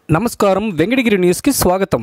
నమస్కారం వెంకటగిరి న్యూస్కి స్వాగతం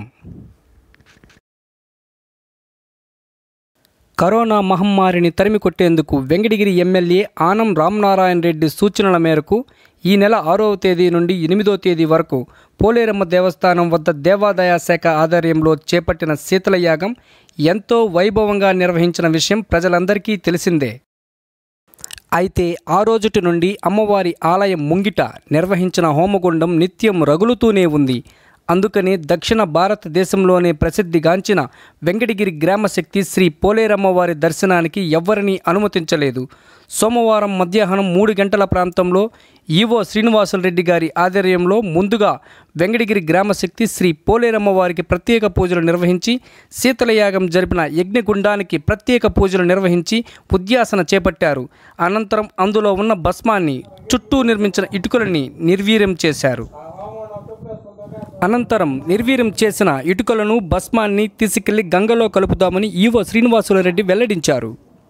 కరోనా మహమ్మారిని తరిమి కొట్టేందుకు వెంకటగిరి ఎమ్మెల్యే ఆనం రామనారాయణ రెడ్డి సూచనల మేరకు ఈ నెల ఆరవ తేదీ నుండి ఎనిమిదో తేదీ వరకు పోలేరమ్మ దేవస్థానం వద్ద దేవాదాయ శాఖ ఆధ్వర్యంలో చేపట్టిన శీతల యాగం ఎంతో వైభవంగా నిర్వహించిన విషయం ప్రజలందరికీ తెలిసిందే అయితే ఆ రోజుటి నుండి అమ్మవారి ఆలయం ముంగిట నిర్వహించిన హోమగుండం నిత్యం రగులుతూనే ఉంది అందుకనే దక్షిణ భారతదేశంలోనే ప్రసిద్ధిగాంచిన వెంకటగిరి గ్రామశక్తి శ్రీ పోలేరమ్మవారి దర్శనానికి ఎవ్వరినీ అనుమతించలేదు సోమవారం మధ్యాహ్నం మూడు గంటల ప్రాంతంలో ఈవో శ్రీనివాసులరెడ్డి గారి ఆధ్వర్యంలో ముందుగా వెంకటగిరి గ్రామశక్తి శ్రీ పోలేరమ్మవారికి ప్రత్యేక పూజలు నిర్వహించి శీతలయాగం జరిపిన యజ్ఞగుండానికి ప్రత్యేక పూజలు నిర్వహించి ఉద్యాసన చేపట్టారు అనంతరం అందులో ఉన్న భస్మాన్ని చుట్టూ నిర్మించిన ఇటుకలని నిర్వీర్యం చేశారు అనంతరం నిర్వీర్యం చేసిన ఇటుకలను భస్మాన్ని తీసుకెళ్లి గంగలో కలుపుతామని ఈవో శ్రీనివాసులరెడ్డి వెల్లడించారు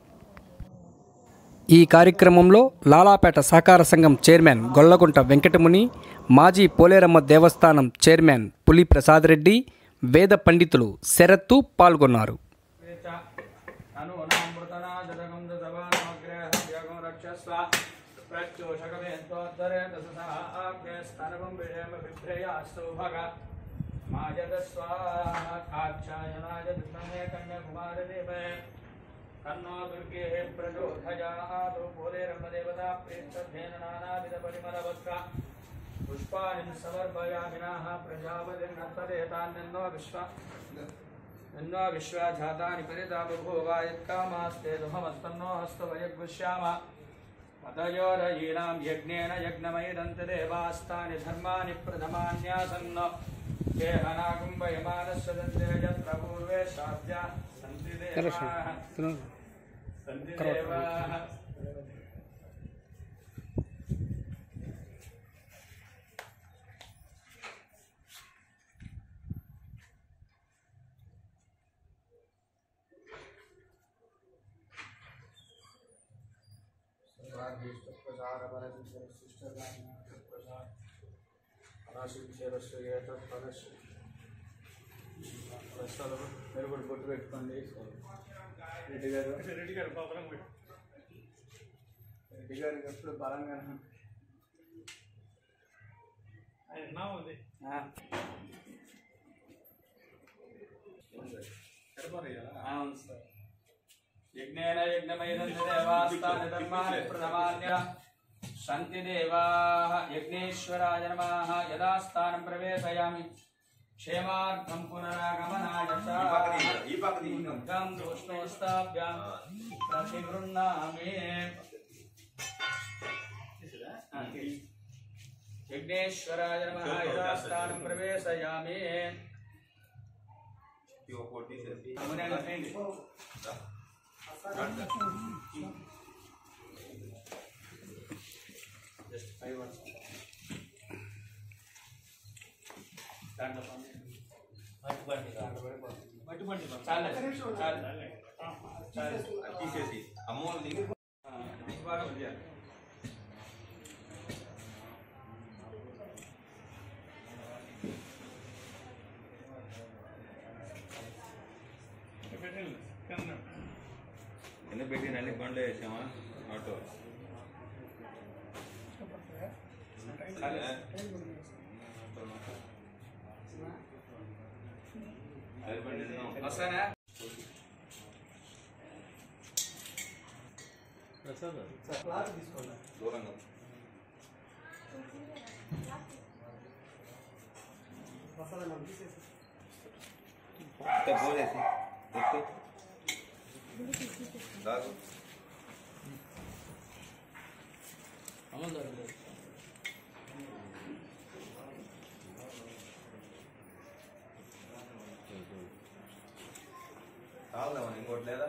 ఈ కార్యక్రమంలో లాలాపేట సహకార సంఘం చైర్మన్ గొల్లగుంట వెంకటముని మాజీ పోలేరమ్మ దేవస్థానం చైర్మన్ పులి ప్రసాద్ రెడ్డి వేద పండితులు శరత్తు పాల్గొన్నారు అనునామృతనాజగం దవానమగ్రహం రక్షస్వ ప్రత్యూషకమేత్వోత్తరే దశసహాగ్నే స్తనవం విజయమ బిభ్రయాస్తు భగ మాజదస్వాక్షాయనాయ విద్మహే కన్యాకుమారదేవే తన్నో దుర్గే ప్రచోదయాదు పోలేరమ్మదేవతా ప్రీష్టధ్యేన నానావిధ పరిమళవస్త్ర పుష్పాణి సమర్పయామినాః ప్రజాపతిర్నత్తదేతాన్యన్నో విశ్వ ఎన్నో విశ్వాజాతాని పరితా బభూవా యత్కామాస్తే దుహమస్తన్నో హస్తవయగ్విష్యామ పదయోరయీనాం యజ్ఞేన యజ్ఞమైదంత దేవాస్తాని ధర్మాని ప్రథమాన్యాసన్న కేహనాకుంభయమానస్వదంతే యత్ర పూర్వే శాబ్జా సంతి దేవాః సంతి దేవాః మీరు కూడా గుర్తు పెట్టుకోండి రెడ్డి గారు రెడ్డి గారు రెడ్డి గారికి ఎప్పుడు బలంగా ఆ. అవును సార్ యజ్ఞేన యజ్ఞమైనంద దేవాస్తాని ధర్మాని ప్రథమాన్య సంతి దేవాః యజ్ఞేశ్వరాయ నమః యదా స్థానం ప్రవేశయామి క్షేమార్థం పునరాగమనాయ చ ఈ పక్క తీయండి. దుర్గం దోష్ణోస్తాభ్యాం ప్రతిగృహ్ణామి యజ్ఞేశ్వరాయ నమః యదా స్థానం ప్రవేశయామి ఇవి ఒకటి తీసేసి అమ్మనే చేయండి జస్ట్ ఫైవ్ వర్డ్స్ దాంట్లో పండి. చాలే, చాలే. చాలే. అది తీసేసి అమ్మోళ్ళది ఆ, ఇది బాగా ఉంది. కింద పెట్టి అన్ని బండ్లు వేసామా ఆటో వస్తానా దూరంగా ఇంకా పోసేసి ఎత్తు దాగు కావాలేమన్నా ఇంకోటి లేదా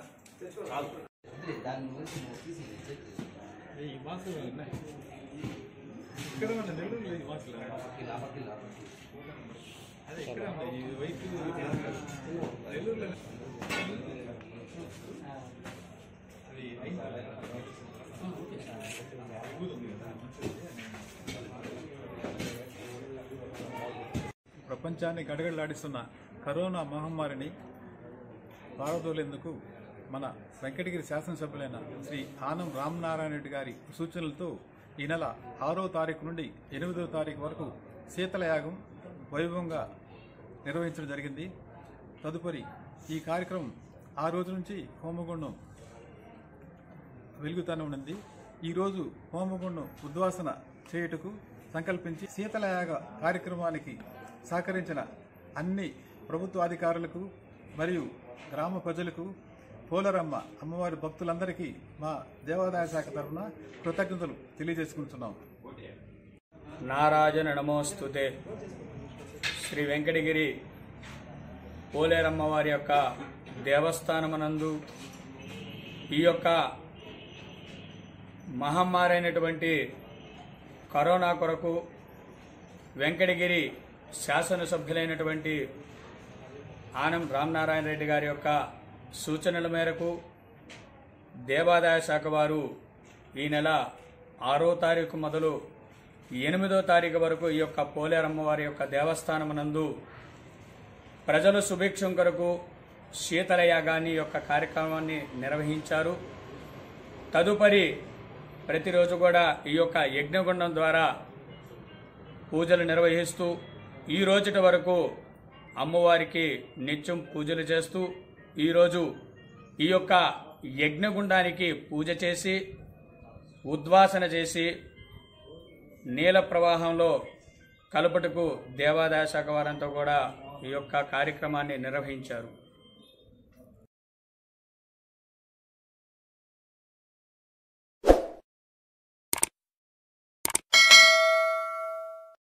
ప్రపంచాన్ని గడగడలాడిస్తున్న కరోనా మహమ్మారిని పారదోలేందుకు మన వెంకటగిరి శాసనసభ్యులైన శ్రీ ఆనం రామనారాయణ రెడ్డి గారి సూచనలతో ఈ నెల ఆరో తారీఖు నుండి ఎనిమిదో తారీఖు వరకు శీతలయాగం వైభవంగా నిర్వహించడం జరిగింది తదుపరి ఈ కార్యక్రమం ఆ రోజు నుంచి హోమగుండం వెలుగుతానే ఉన్నది ఈరోజు హోమగుండం ఉద్వాసన చేయుటకు సంకల్పించి శీతలయాగ కార్యక్రమానికి సహకరించిన అన్ని ప్రభుత్వ అధికారులకు మరియు గ్రామ ప్రజలకు పోలరమ్మ అమ్మవారి భక్తులందరికీ మా దేవాదాయ శాఖ తరఫున కృతజ్ఞతలు తెలియజేసుకుంటున్నాం నారాజన నమోస్తుతే శ్రీ వెంకటగిరి పోలేరమ్మ వారి యొక్క దేవస్థానమనందు ఈ యొక్క మహమ్మారైనటువంటి కరోనా కొరకు వెంకటగిరి శాసనసభ్యులైనటువంటి ఆనం రామనారాయణ రెడ్డి గారి యొక్క సూచనల మేరకు దేవాదాయ శాఖ వారు ఈ నెల ఆరో తారీఖు మొదలు ఎనిమిదో తారీఖు వరకు ఈ యొక్క పోలేరమ్మ వారి యొక్క దేవస్థానమునందు ప్రజలు సుభిక్షం కొరకు శీతల యాగాన్ని యొక్క కార్యక్రమాన్ని నిర్వహించారు తదుపరి ప్రతిరోజు కూడా ఈ యొక్క యజ్ఞగుండం ద్వారా పూజలు నిర్వహిస్తూ ఈ రోజుటి వరకు అమ్మవారికి నిత్యం పూజలు చేస్తూ ఈరోజు ఈ యొక్క యజ్ఞగుండానికి పూజ చేసి ఉద్వాసన చేసి నీల ప్రవాహంలో కలుపుటకు దేవాదాయ శాఖ వారంతా కూడా ఈ యొక్క కార్యక్రమాన్ని నిర్వహించారు